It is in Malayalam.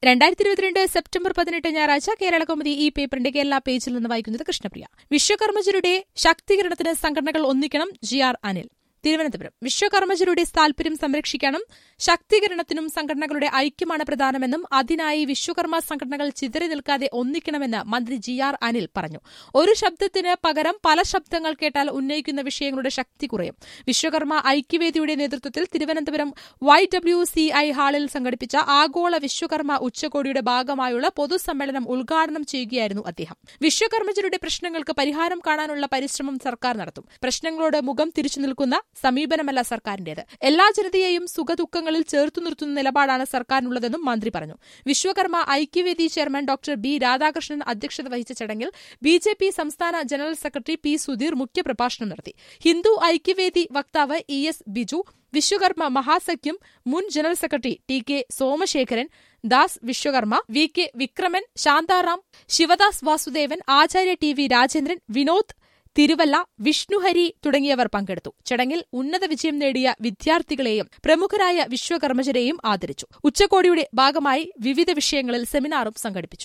രണ്ടായിരത്തി ഇരുപത്തിരണ്ട് സെപ്റ്റംബർ പതിനെട്ട് ഞായറാഴ്ച കേരള കൗമുദി ഈ പേപ്പറിന്റെ കേരള പേജിൽ നിന്ന് വായിക്കുന്നത് കൃഷ്ണപ്രിയ വിശ്വകർമ്മജരുടെ ശാക്തീകരണത്തിന് സംഘടനകൾ ഒന്നിക്കണം ജി ആർ അനിൽ തിരുവനന്തപുരം വിശ്വകർമ്മജരുടെ താൽപര്യം സംരക്ഷിക്കാനും ശാക്തീകരണത്തിനും സംഘടനകളുടെ ഐക്യമാണ് പ്രധാനമെന്നും അതിനായി വിശ്വകർമ്മ സംഘടനകൾ ചിതറി നിൽക്കാതെ ഒന്നിക്കണമെന്ന് മന്ത്രി ജി ആർ അനിൽ പറഞ്ഞു ഒരു ശബ്ദത്തിന് പകരം പല ശബ്ദങ്ങൾ കേട്ടാൽ ഉന്നയിക്കുന്ന വിഷയങ്ങളുടെ ശക്തി കുറയും വിശ്വകർമ്മ ഐക്യവേദിയുടെ നേതൃത്വത്തിൽ Thiruvananthapuram Y W C A ഹാളിൽ സംഘടിപ്പിച്ച ആഗോള വിശ്വകർമ്മ ഉച്ചകോടിയുടെ ഭാഗമായുള്ള പൊതുസമ്മേളനം ഉദ്ഘാടനം ചെയ്യുകയായിരുന്നു അദ്ദേഹം വിശ്വകർമ്മജരുടെ പ്രശ്നങ്ങൾക്ക് പരിഹാരം കാണാനുള്ള പരിശ്രമം സർക്കാർ നടത്തും പ്രശ്നങ്ങളോട് മുഖം തിരിച്ചു നിൽക്കുന്ന സമീപനമല്ല സർക്കാരിന്റേത് എല്ലാ ജനതയെയും സുഖദുഃഖങ്ങളിൽ ചേർത്തു നിർത്തുന്ന നിലപാടാണ് സർക്കാരിനുള്ളതെന്നും മന്ത്രി പറഞ്ഞു Vishwakarma Aikyavedi chairman doctor B Radhakrishnan അധ്യക്ഷത വഹിച്ച ചടങ്ങിൽ ബി ജെ പി സംസ്ഥാന ജനറൽ സെക്രട്ടറി പി സുധീർ മുഖ്യപ്രഭാഷണം നടത്തി ഹിന്ദു ഐക്യവേദി വക്താവ് ഇ എസ് ബിജു വിശ്വകർമ്മ മഹാസഖ്യം മുൻ general secretary T K Somasekharan Das Vishwakarma V K Vikraman Santharam Sivadas Vasudevan Acharya T V Rajendran Vinod Thiruvalla Vishnuhari തുടങ്ങിയവർ പങ്കെടുത്തു ചടങ്ങിൽ ഉന്നത വിജയം നേടിയ വിദ്യാർത്ഥികളെയും പ്രമുഖരായ വിശ്വകർമ്മജരെയും ആദരിച്ചു ഉച്ചകോടിയുടെ ഭാഗമായി വിവിധ വിഷയങ്ങളിൽ സെമിനാറും സംഘടിപ്പിച്ചു